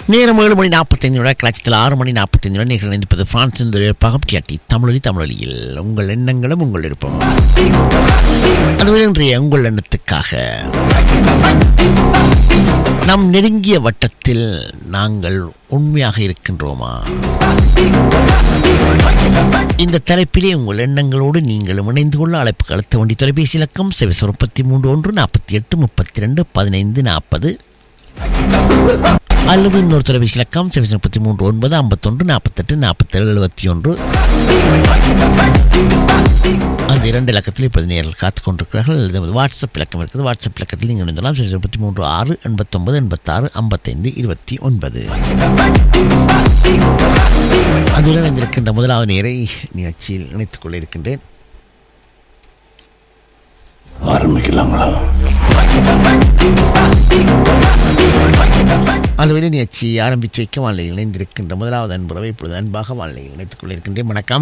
நேரம் ஏழு மணி நாற்பத்தைந்து நிமிடம் கலாச்சத்தில் ஆறு மணி நாற்பத்தைந்து நிமிடம் நீங்கள் நினைப்பது பிரான்ஸ் இந்த பகம் டியாட்டி தமிழொலி தமிழொலியில் உங்கள் எண்ணங்களும் உங்கள் விருப்பம் அதுவரை இன்றைய உங்கள் எண்ணத்துக்காக நம் நெருங்கிய வட்டத்தில் நாங்கள் உண்மையாக இருக்கின்றோமா இந்த தலைப்பிலே உங்கள் எண்ணங்களோடு நீங்கள் இணைந்து கொள்ள அழைப்பு அழுத்த வண்டி தொலைபேசி இலக்கம் செவிசர் முப்பத்தி மூன்று ஒன்று நாற்பத்தி எட்டு முப்பத்தி ரெண்டு பதினைந்து நாற்பது அல்லது இன்னொரு தொலைபேசி இலக்கம் செவிசர் முப்பத்தி மூன்று ஒன்பது ஐம்பத்தொன்று நாற்பத்தெட்டு நாற்பத்தேழு எழுபத்தி ஒன்று அந்த இரண்டு இலக்கத்தில் இப்போது நேரில் காத்துக் கொண்டிருக்கிறார்கள் இது வாட்ஸ்அப் இலக்கம் இருக்குது வாட்ஸ்அப் இலக்கத்தில் நீங்கள் இணைந்தலாம் செவிசர் முப்பத்தி மூன்று ஆறு எண்பத்தொன்பது எண்பத்தாறு ஐம்பத்தைந்து இருபத்தி ஒன்பது அதில் இணைந்திருக்கின்ற முதலாவது நேரை நிகழ்ச்சியில் இணைத்துக் கொள்ள இருக்கின்றேன் ஆரம்பிக்கலாங்களா அதுவரை நிகழ்ச்சி ஆரம்பித்து வைக்க வானிலையில் இணைந்திருக்கின்ற முதலாவது அன்புறவை இப்பொழுது அன்பாக வானிலையில் இணைத்துக் கொள்ள இருக்கின்றேன் வணக்கம்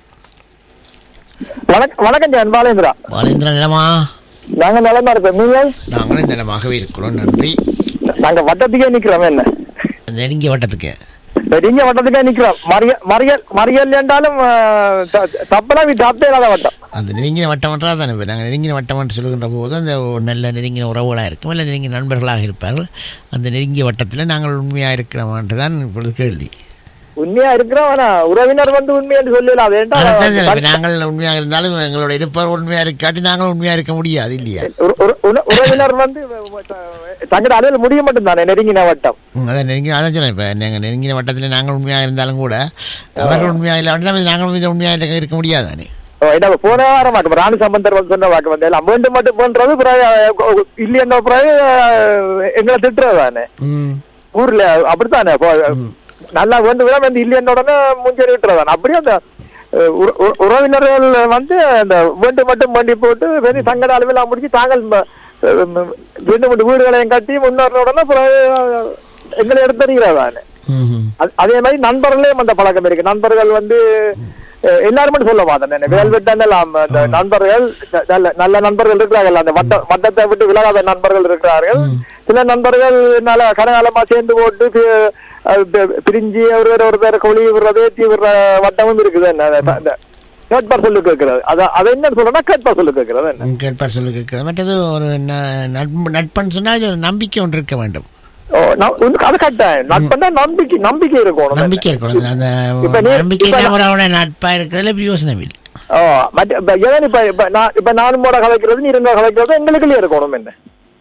வணக்கம் வணக்கம் ஜெயன் பாலேந்திரா பாலேந்திர நிலமா நாங்க நிலமா இருக்கோம் நீங்கள் நாங்களும் நிலமாகவே இருக்கிறோம் நன்றி நாங்க வட்டத்துக்கே நிக்கிறோம் என்ன நெருங்கிய வட்டத்துக்கு நீங்க வட்டத்துக்கே நிக்கிறோம் மறியல் மறியல் மறியல் என்றாலும் தப்பெல்லாம் வீட்டு தப்பே இல்லாத வட்டம் அந்த நெருங்கின வட்டமன்றால் தானே இப்போ நாங்கள் நெருங்கின வட்டமன்று சொல்கின்ற போது அந்த நல்ல நெருங்கின உறவுகளாக இருக்கும் இல்லை நெருங்கிய நண்பர்களாக இருப்பார்கள் அந்த நெருங்கிய வட்டத்தில் நாங்கள் உண்மையாக இருக்கிறோம்ன்ட்டு தான் இப்பொழுது கேள்வி உண்மையா இருக்கிறோம் ஆனா உறவினர் வந்து உண்மை என்று சொல்லல அது அதான் சரி, இப்ப ஏன்டா நாங்கள் உண்மையாக இருந்தாலும் எங்களோட இருப்பவர் உண்மையாக இருக்காட்டி நாங்கள் உண்மையாக இருக்க முடியாது இல்லையா உற- உற- உற- உறவினர் வந்து தங்கட அளவில் முடிய மட்டும் தானே நெருங்கின வட்டம் ம், அதான் நெருங்கின அதான் சொன்னேன் இப்போ நாங்கள் நெருங்கின வட்டத்தில் நாங்கள் உண்மையாக இருந்தாலும் கூட அவர்கள் உண்மையாக இல்லாமல் நாங்கள் மீது உண்மையாக இருக்க இருக்க முடியாது தானே ஓ, என்ன போன வாரம் வாக்கு ராணி சம்பந்தர் வந்து சொன்ன வாக்கு வந்து எல்லாம் மீண்டும் மட்டும் பண்றது பிறகு அஹ், இல்லையென்ற பிறகு அஹ், எங்களை திட்டுறது தானே ம் ஊர்ல அப்படித்தானே இப்போ, நல்லா வேண்டு விட வந்து இல்லையன்ன உடனே மூஞ்சல் விட்டுறதான் அப்படியே அந்த அஹ், உற- உற- உறவினர்கள் வந்து அந்த வேண்டு மட்டும் வண்டி போட்டு வெறும் சங்கட அளவில் முடிச்சு தாங்கள் ம- அஹ், ம- ரெண்டு மூணு வீடுகளையும் கட்டி முன்னேறின உடனே பிறகு அஹ், எங்களை எடுத்துறீங்கிறதானே ம் அது- அதே மாதிரி நண்பர்களையும் அந்த பழக்கம் இருக்கு நண்பர்கள் வந்து அஹ், எல்லாரும் சொல்ல மாட்டேன் வேல் விட்டெல்லாம் அந்த நண்பர்கள் ந- நல்ல நல்ல நண்பர்கள் இருக்கிறார்கள் அந்த வட்ட வட்டத்தை விட்டு விலகாத நண்பர்கள் இருக்கிறார்கள் சில நண்பர்கள் நல்ல கனகாலமா சேர்ந்து போட்டு பி- அஹ் பி- பிரிஞ்சு ஒருவர் ஒருத்தர் கொழி விடுறது ஏற்றி விடுற வட்டமும் இருக்குது என்ன அந்த- அந்த கேட்பார் சொல்லு கேட்கிறது அதை அதை என்ன சொல்றேன்னா கேட்பார் சொல்லு கேட்கிறது என்ன ம், கேட்பார் சொல்லு கேட்குறது மற்றது ஒரு ந- நட்பு நட்புன்னு சொன்னால் அது ஒரு நம்பிக்கை ஒன்று இருக்க வேண்டும் ஓ, நான் உனக்கு அது கட்டாயம் நட்புன்னா நம்பிக்கை நம்பிக்கை இருக்கணும் நம்பிக்கை இருக்கணும் அந்த இப்ப நீ- நம்பிக்கை இப்ப இல்லாமல் அவனோட நட்பாக இருக்கிறதுல பிரயோசனம் இல்லை ஓ மற்ற இப்ப ஏன் இப்ப இப்ப நான் இப்ப நானும் போட கலைக்கிறது நீ இருந்தா கலைக்கிறது எங்களுக்குள்ளே இருக்கணும் என்ன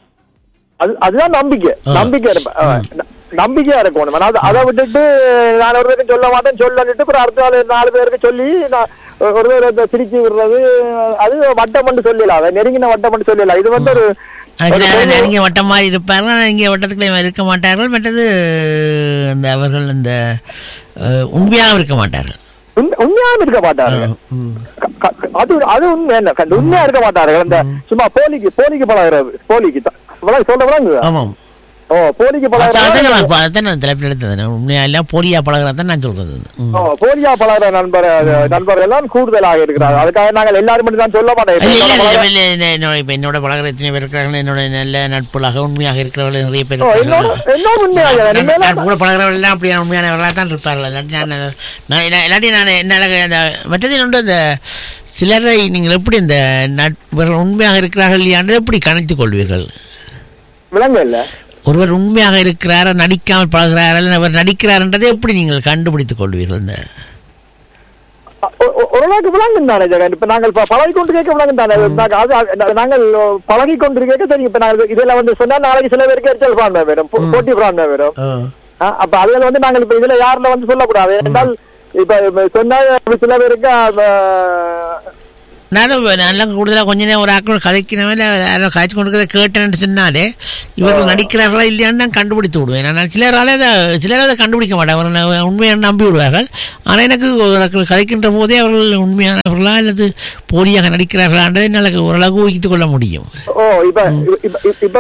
அது அதுதான் நம்பிக்கை ஆ. நம்பிக்கை இருப்ப- ஆ, ந- நம்பிக்கையா இருக்கணும் ஆனா அது- அதை விட்டுட்டு நான் ஒரு பேருக்கு சொல்ல மாட்டேன் சொல்லன்னுட்டு அப்புறம் அடுத்த நாள் நாலு பேருக்கு சொல்லி நான் ஒரு பேர் அதை சிரிச்சு விடுறது அது வட்டம் மட்டும் சொல்லல அதை நெருங்கின வட்டம் மட்டும் சொல்லல இது வந்து ஒரு அது சில ஒரு பொது- நெருங்கிய வட்டம் மாதிரி இருப்பார்கள் நெருங்கிய வட்டத்துக்குள்ளே இருக்க மாட்டார்கள் மற்றது அந்த அவர்கள் அந்த அஹ், உண்மையாக இருக்க மாட்டார்கள் உண்மை- உண்மையாவும் இருக்க மாட்டார்கள் ம். க- க- அது அது உண்மை என்ன கண்டு உண்மையா இருக்க மாட்டார்கள் அந்த சும்மா போலிக்கு போலிக்கு பழகிறது போலிக்கு தான் இவ்வளவு சொல்ல விடாங்க ஆமாம் ஓ போலிக்கு அதான் பழகிறது நான் இப்ப அதான் நான் தலைப்பில் எடுத்தது உண்மையா இல்லை போலியா பழகிறதான் நான் சொல்றது ம். ஓ, போலியா பழகிற நண்பர் நண்பர்கள் எல்லாம் கூடுதலாக இருக்கிறார் அதுக்காக நாங்கள் எல்லாரும் மட்டும் தான் சொல்ல மாட்டோம் இல்ல, இல்ல, இப்ப இல்ல, பழகுற- இல்ல, இல்ல, என்னோட இப்ப என்னோட பழகிற எத்தனை பேர் இருக்கிறார்கள் என்னோட நல்ல நட்புலாக உண்மையாக இருக்கிறவர்கள் நிறைய பேர் ஓ, என்னோட இருக்கிறார்கள். என்னோட உண்மையாக நான் நீங்க நான் கூட பழகிறவர்கள் எல்லாம் அப்படியான உண்மையானவர்களாக தான் இருப்பார்கள் இல்லாட்டி நான் நான் இல்ல- இல்லாட்டி நான் என்னால் அந்த மற்றதில் உண்டு அந்த சிலரை நீங்கள் எப்படி இந்த நட்புகள் உண்மையாக இருக்கிறார்கள் இல்லையானது எப்படி கணித்துக் கொள்வீர்கள் விலங்கு இல்ல ஒருவர் உண்மையாக இருக்கிறாரா நடிக்காமல் பழகிறாரா இல்லை அவர் நடிக்கிறார்ன்றதை எப்படி நீங்கள் கண்டுபிடித்துக் கொள்வீர்கள் இந்த ஒ- ஒ- ஓரளவுக்கு விளங்கும் தானே ஜெகன் இப்ப நாங்கள் ப- பழகி கொண்டு கேட்க விளங்கும் தானே நாங்க அது அது- நாங்கள் பழகி கொண்டு கேட்க தெரியும் இப்ப நாங்கள் இதெல்லாம் வந்து சொன்னா நாளைக்கு சில பேருக்கு எரிச்சல் பிராண்மை வரும் போ- போட்டி பிராண்மை வரும் ஆ, அப்ப அதுல வந்து நாங்கள் இப்ப இதுல யாருல வந்து சொல்லக்கூடாது என்றால் இப்ப இப்ப சொன்னா சில பேருக்கு ஆ, நானும் நல்லா கூடுதலாக கொஞ்ச நேரம் ஒரு ஆக்கள் கதைக்கிறவன் யாரும் காய்ச்சி கொண்டு கேட்டேன்னு சொன்னாலே இவர்கள் நடிக்கிறார்களா இல்லையான்னு நான் கண்டுபிடித்து விடுவேன் ஆனால் சிலரால் அதை சிலர் அதை கண்டுபிடிக்க மாட்டாங்க உண்மையாக நம்பி விடுவார்கள் ஆனால் எனக்கு ஒரு கதைக்கின்ற போதே அவர்கள் உண்மையானவர்களா அல்லது போலியாக நடிக்கிறார்களான்றதை என்னால் ஓரளவு ஊகித்துக் கொள்ள முடியும் ஓ இப்ப இப்ப இப்ப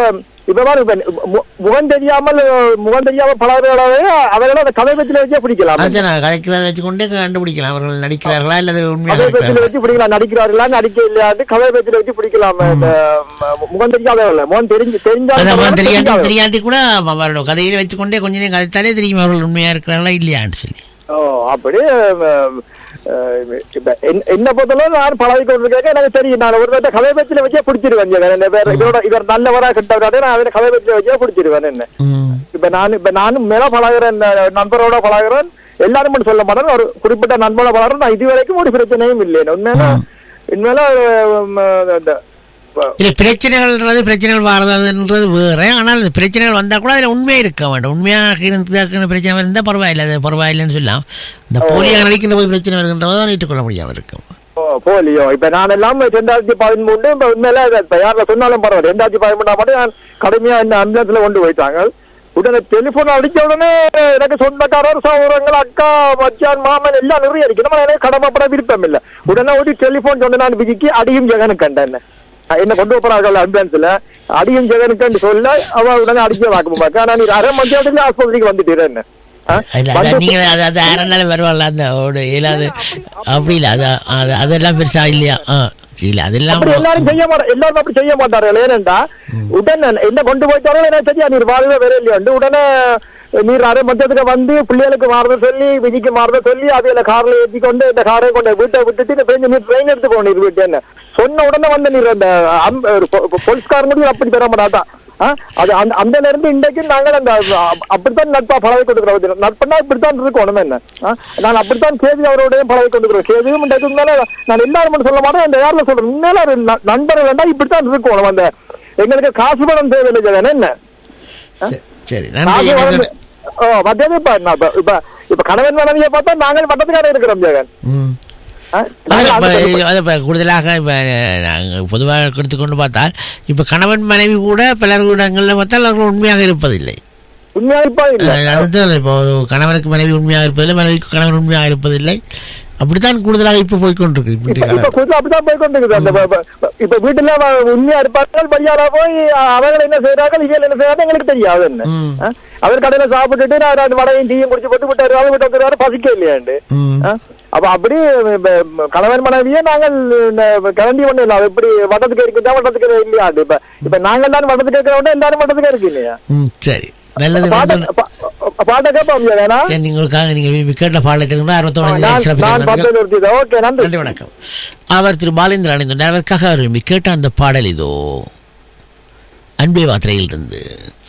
இப்ப பாரு இப்ப மு- முகம் தெரியாமல் முகம் தெரியாமல் பழகிறவர்களே அவர்களை அந்த கதை பத்தில வச்சே பிடிக்கலாம் அதுதான் நான் கதைக்கிறத வச்சுக்கொண்டே கண்டுபிடிக்கலாம் அவர்கள் நடிக்கிறார்களா அல்லது உண்மையாக கதை பத்தில இருக்கிறார்களா வச்சு பிடிக்கலாம் நடிக்கிறார்களா நடிக்க இல்லையாண்டு கதை பத்தில வச்சு பிடிக்கலாம் இந்த ம- முகம் தெரியாதவர்கள் முகம் தெரிஞ்சு அதான் தெரிஞ்சாலும் தெரியாட்டி தெரியாதவர்கள். தெரியாட்டி கூட அவரோட கதையில வச்சுக்கொண்டே கொஞ்ச நேரம் கதைத்தாலே தெரியும் அவர்கள் உண்மையா இருக்கிறாங்களா இல்லையான்னு சொல்லி ஓ அப்படி அஹ், அஹ், இப்ப என்ன- என்ன பொறுத்தளவு நான் பழகி கொண்டிருக்கேன் எனக்கு தெரியும் நான் ஒரு தடவை கதை பத்தில வச்சே பிடிச்சிருவேன் இந்த வேற இதோட இவர் நல்லவரா கெட்டவராடே நான் அவரை கதை பத்தில வச்சே பிடிச்சிருவேன் என்ன ம். இப்ப நான் இப்ப நானும் மேல பழகிறேன் இந்த நண்பரோட பழகிறேன் எல்லாரும் மட்டும் சொல்ல மாட்டேன் ஒரு குறிப்பிட்ட நண்பரோட பழகிறேன் நான் இதுவரைக்கும் ஒரு பிரச்சனையும் இல்லை உண்மையில உண்மையில உம், இந்த, இல்ல பிரச்சனைகள்ன்றது பிரச்சனைகள் வரதுன்றது வேற ஆனால் அந்த பிரச்சனைகள் வந்தா கூட அதுல உண்மை இருக்க வேண்டும் உண்மையாக இருந்தா பிரச்சனை இருந்தா பரவாயில்லை அது பரவாயில்லைன்னு சொல்லலாம் இந்த போலியாக நடிக்கின்ற போது பிரச்சனை வருகின்றதை தான் ஏற்றுக்கொள்ள முடியாம இருக்கும் ஓ, போலியோ இப்ப நான் எல்லாம் ரெண்டாயிரத்தி பதிமூணு இப்ப உண்மையில இதை இப்ப யாரில் சொன்னாலும் பரவாயில்ல ரெண்டாயிரத்தி பதிமூணாம் மட்டும் நான் கடுமையா இந்த ஆம்புலன்ஸ்ல கொண்டு போயிட்டாங்க உடனே டெலிபோன் அடிச்ச உடனே எனக்கு சொந்தக்காரர் சகோதரங்கள் அக்கா மச்சான் மாமன் எல்லாம் நிறைய இருக்கு நம்ம எனக்கு கடமைப்பட விருப்பம் இல்ல உடனே ஒரு டெலிபோன் சொன்ன நான் விதிக்கு அடியும் ஜெகனுக்கு கண்டேன் என்ன கொண்டு போறார்கள் ஆம்புலன்ஸ்ல அடியும் ஜெகனுக்கு சொல்ல அவ உடனே அடிக்க வாக்கு பார்க்க ஆனா நீ அரை மணி நேரத்துக்கு ஆஸ்பத்திரிக்கு வந்துட்டு என்ன இல்ல, அது நீங்க அது அது யாரெல்லாம் வருவாங்கல்ல அந்த ஒரு இல்லாத அப்படி இல்ல அது அது- அதெல்லாம் பெருசா இல்லையா ஆ இல்ல அதெல்லாம் அப்படி எல்லாரும் செய்ய மாட்டா எல்லாரும் அப்படி செய்ய மாட்டார்கள் ஏனென்றா உடனே என்ன கொண்டு போயிட்டாலும் என்ன சரியா நீர் வாழ்வே வேற இல்லையா உடனே நீர் அரை மட்டத்துக்கு வந்து பிள்ளைகளுக்கு மாறத சொல்லி விதிக்கு மாறத சொல்லி அதுல கார்ல ஏற்றி கொண்டு இந்த காரை கொண்டு வீட்டை விட்டுட்டு இந்த பெஞ்சு நீர் ட்ரெயின் எடுத்து போகணும் நீர் வீட்டு என்ன சொன்ன உடனே வந்து நீர் அந்த அம்- ஒரு பொ- பொ- போலீஸ்காரன் கூட அப்படி தர மாட்டாட்டா ஆ? அது அந்த அந்த நேரத்து இன்றைக்கு நாங்கள் அந்த அ- அப்படித்தான் நட்பா பழகி கொண்டிருக்கிறோம் நட்புனா இப்படித்தான் இருக்கணும் என்ன ஆ? நான் அப்படித்தான் சேதி அவரோடையும் பழகி கொண்டிருக்கிறோம் சேதியும் இன்றைக்கு மேல நான் எல்லாரும் மட்டும் சொல்ல மாட்டேன் அந்த யாரில் சொல்றேன் உண்மையில ஒரு ந- நண்பர் வேண்டாம் இப்படித்தான் இருக்கணும் அந்த எங்களுக்கு காசு பணம் தேவையில்லை ஜெகன் என்ன சரி, சரி நன்றி காசு எனக்கு வந்து ஓ மத்தியது இப்ப நான் இப்ப- இப்ப இப்ப கணவன் மனைவியை பார்த்தா நாங்கள் பட்டத்துக்காரர் இருக்கிறோம் ஜெகன் ம். ஆ? அது நாங்கள் இப்ப- அந்த- அது இப்ப கூடுதலாக இப்போ நாங்கள் பொதுவாக எடுத்துக்கொண்டு பார்த்தால் இப்போ கணவன் மனைவி கூட பலர் இடங்களில் பார்த்தால் அவர்கள் உண்மையாக இருப்பதில்லை உண்மையா இப்ப இல்ல அஹ் அதுதான் இப்போ ஒரு கணவனுக்கு மனைவி உண்மையாக இருப்பதில்லை மனைவிக்கு கணவன் உண்மையாக இருப்பதில்லை அப்படித்தான் கூடுதலாக இப்போ போய்க்கொண்டிருக்கு இப்ப இப்படி இப்ப கொஞ்சம் அப்படிதான் போய் கொண்டிருக்குது அந்த ப- ப- இப்ப வீட்டுல அவ உண்மையா இருப்பார்கள் பையாரா போய் அவர்கள் என்ன செய்யறார்கள் இவங்க என்ன செய்யறாங்க எங்களுக்கு தெரியாது என்ன ம். ஆ? அவர் கடையில சாப்பிட்டுட்டு நான் ரெண்டு வடையும் டீயும் குடிச்சு போட்டு விட்டு வருவாங்க விட்டு வந்துருவாரு பசிக்க இல்லையாண்டு ம். ஆ? அப்ப அப்படி இப்ப கணவன் மனைவியே நாங்கள் கலந்தி ஒண்ணு இல்லை அது எப்படி வட்டத்துக்கு இருக்குதா வட்டத்துக்கு இல்லையாண்டு இப்ப இப்ப நாங்கள் தான் வட்டத்துக்கு இருக்கிறவங்க எல்லாரும் வட்டத்துக்கு இருக்கு இல்லையா ம் சரி நல்லது பாட்ட நல்லது. பா- பாட்ட கேட்போம் வேணா சரி நீங்களுக்காக நீங்கள் கேட்ட பாடத்திற்கு ஆர்வத்தோடு நான் நீங்கள் சிறப்பிக்க நான் வேண்டும். பத்து நிறுத்தி ஓகே நன்றி நன்றி வணக்கம் அவர் திரு பாலேந்திர அணிந்துள்ளார் அவருக்காக விரும்பி கேட்ட அந்த பாடல் இதோ அன்பே வாத்திரையில் இருந்து